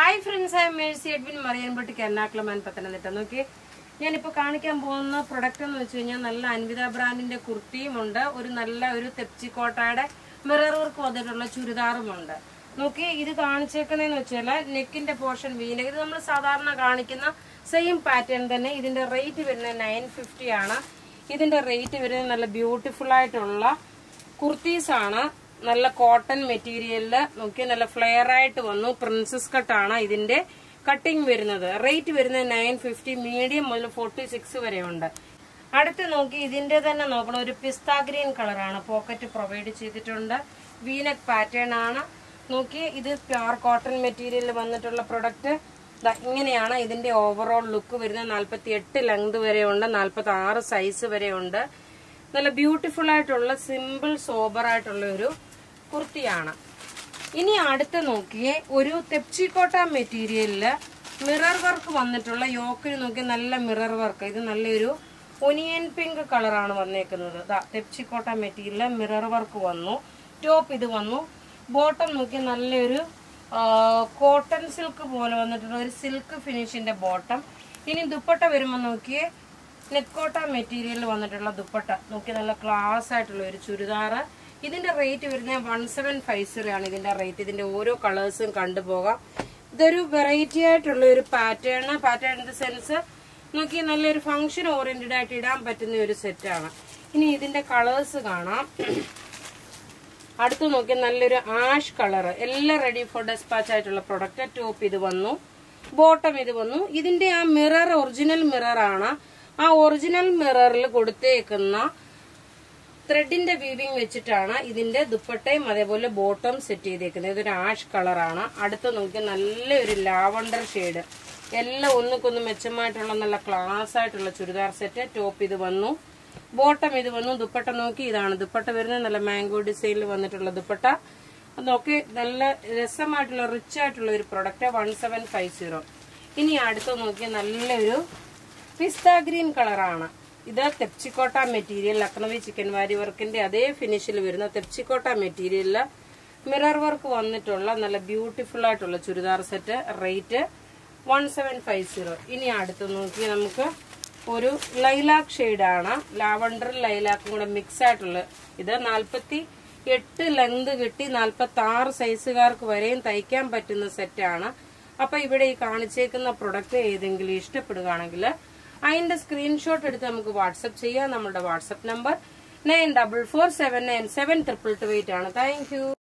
hi friends I Mercy Edwin മറിയൻപട്ടിക്ക് എറണാകുളം പത്തനംതിട്ട നോക്കി ഞാനിപ്പോൾ കാണിക്കാൻ പോകുന്ന പ്രൊഡക്റ്റ് എന്ന് വെച്ച് കഴിഞ്ഞാൽ നല്ല അൻവിത ബ്രാൻഡിന്റെ കുർത്തിയും ഉണ്ട് ഒരു നല്ല ഒരു തെപ്ചിക്കോട്ടയുടെ മിറർ വർക്ക് വന്നിട്ടുള്ള ചുരിദാറുമുണ്ട് നോക്കി ഇത് കാണിച്ചേക്കുന്നതെന്ന് വെച്ചാൽ നെക്കിന്റെ പോർഷൻ വീന ഇത് നമ്മൾ സാധാരണ കാണിക്കുന്ന സെയിം പാറ്റേൺ തന്നെ ഇതിന്റെ റേറ്റ് വരുന്നത് നയൻ ഫിഫ്റ്റി ആണ് ഇതിന്റെ റേറ്റ് വരുന്നത് നല്ല ബ്യൂട്ടിഫുൾ ആയിട്ടുള്ള കുർത്തീസ് ആണ് നല്ല കോട്ടൺ മെറ്റീരിയലില് നോക്കി നല്ല ഫ്ലെയർ ആയിട്ട് വന്നു പ്രിൻസസ് കട്ടാണ് ഇതിന്റെ കട്ടിങ് വരുന്നത് റേറ്റ് വരുന്നത് നയൻ ഫിഫ്റ്റി മീഡിയം മുതൽ ഫോർട്ടി സിക്സ് വരെ ഉണ്ട് അടുത്ത് നോക്കി ഇതിന്റെ തന്നെ നോക്കണം ഒരു പിസ്ത ഗ്രീൻ കളറാണ് പോക്കറ്റ് പ്രൊവൈഡ് ചെയ്തിട്ടുണ്ട് വീനക് പാറ്റേൺ ആണ് നോക്കി ഇത് പ്യുർ കോട്ടൺ മെറ്റീരിയലിൽ വന്നിട്ടുള്ള പ്രൊഡക്റ്റ് ഇങ്ങനെയാണ് ഇതിന്റെ ഓവറോൾ ലുക്ക് വരുന്നത് നാൽപ്പത്തി എട്ട് ലെങ്ത് വരെ ഉണ്ട് നാൽപ്പത്തി ആറ് സൈസ് വരെ ഉണ്ട് നല്ല ബ്യൂട്ടിഫുൾ ആയിട്ടുള്ള സിമ്പിൾ സോബർ ആയിട്ടുള്ള ഒരു കുർത്തിയാണ് ഇനി അടുത്ത് നോക്കിയേ ഒരു തെപ്ചിക്കോട്ട മെറ്റീരിയലില് മിറർ വർക്ക് വന്നിട്ടുള്ള യോക്കിന് നോക്കി നല്ല മിറർ വർക്ക് ഇത് നല്ലൊരു ഒനിയൻ പിങ്ക് കളറാണ് വന്നേക്കുന്നത് ദാ തെപ്ചിക്കോട്ട മെറ്റീരിയലില് മിറർ വർക്ക് വന്നു ടോപ്പ് ഇത് വന്നു ബോട്ടം നോക്കി നല്ലൊരു കോട്ടൺ സിൽക്ക് പോലെ വന്നിട്ടുള്ള ഒരു സിൽക്ക് ഫിനിഷിന്റെ ബോട്ടം ഇനി ദുപ്പട്ട വരുമ്പോൾ നോക്കിയേ നെക്കോട്ട മെറ്റീരിയൽ വന്നിട്ടുള്ള ദുപ്പട്ട നോക്കി നല്ല ക്ലാസ് ആയിട്ടുള്ള ഒരു ചുരിദാറ് ഇതിന്റെ റേറ്റ് വരുന്നത് വൺ സെവൻ ഫൈവ് സീറോ ആണ് ഇതിന്റെ റേറ്റ് ഇതിന്റെ ഓരോ കളേഴ്സും കണ്ടുപോകാം ഇതൊരു വെറൈറ്റി ആയിട്ടുള്ള ഒരു pattern pattern in the sense നോക്കി നല്ലൊരു ഫംഗ്ഷൻ ഓറിയന്റഡ് ആയിട്ട് ഇടാൻ പറ്റുന്ന ഒരു സെറ്റാണ് ഇനി ഇതിന്റെ കളേഴ്സ് കാണാം അടുത്ത് നോക്കി നല്ലൊരു ആഷ് കളർ എല്ലാം റെഡി ഫോർ ഡെസ്പാച്ച് ആയിട്ടുള്ള പ്രൊഡക്റ്റ് ടോപ്പ് ഇത് വന്നു ബോട്ടം ഇത് വന്നു ഇതിന്റെ ആ മിറർ ഒറിജിനൽ മിറർ ആണ് ആ ഒറിജിനൽ മിററിൽ കൊടുത്തേക്കുന്ന ത്രെഡിന്റെ വീവിങ് വെച്ചിട്ടാണ് ഇതിന്റെ ദുപ്പട്ടയും അതേപോലെ ബോട്ടം സെറ്റ് ചെയ്തേക്കുന്നത് ഇതൊരു ആഷ് കളറാണ് അടുത്ത് നോക്കി നല്ലൊരു ലാവണ്ടർ ഷെയ്ഡ് എല്ലാം ഒന്നുക്കൊന്ന് മെച്ചമായിട്ടുള്ള നല്ല ക്ലാസ് ആയിട്ടുള്ള ചുരിദാർ സെറ്റ് ടോപ്പ് ഇത് വന്നു ബോട്ടം ഇത് വന്നു ദുപ്പട്ട നോക്കി ഇതാണ് ദുപ്പട്ട വരുന്നത് നല്ല മാംഗോ ഡിസൈനിൽ വന്നിട്ടുള്ള ദുപ്പട്ട അത് നോക്കി നല്ല രസമായിട്ടുള്ള റിച്ച് ആയിട്ടുള്ള ഒരു product one seven five zero ഇനി അടുത്ത് നോക്കി നല്ലൊരു പിസ്ത ഗ്രീൻ കളറാണ് ഇത് തെപ്ചിക്കോട്ട മെറ്റീരിയൽ ലക്നവി ചിക്കൻ വാരി വർക്കിന്റെ അതേ ഫിനിഷിൽ വരുന്ന തെപ്ചിക്കോട്ട മെറ്റീരിയലില് മിറർ വർക്ക് വന്നിട്ടുള്ള നല്ല ബ്യൂട്ടിഫുൾ ആയിട്ടുള്ള churidar set rate one seven five zero ഇനി അടുത്ത് നോക്കി നമുക്ക് ഒരു ലൈലാക്ക് ഷെയ്ഡാണ് ലാവണ്ടർ ലൈലാക്കും കൂടെ മിക്സ് ആയിട്ടുള്ള ഇത് നാൽപ്പത്തി എട്ട് ലെങ്ത് കിട്ടി നാൽപ്പത്തി ആറ് സൈസുകാർക്ക് വരെയും തയ്ക്കാൻ പറ്റുന്ന സെറ്റാണ് അപ്പൊ ഇവിടെ ഈ കാണിച്ചേക്കുന്ന പ്രൊഡക്റ്റ് ഏതെങ്കിലും ഇഷ്ടപ്പെടുകയാണെങ്കിൽ അതിന്റെ സ്ക്രീൻഷോട്ട് എടുത്ത് നമുക്ക് വാട്സപ്പ് ചെയ്യാം നമ്മുടെ WhatsApp number nine double four seven nine seven triple two eight ആണ് താങ്ക് യു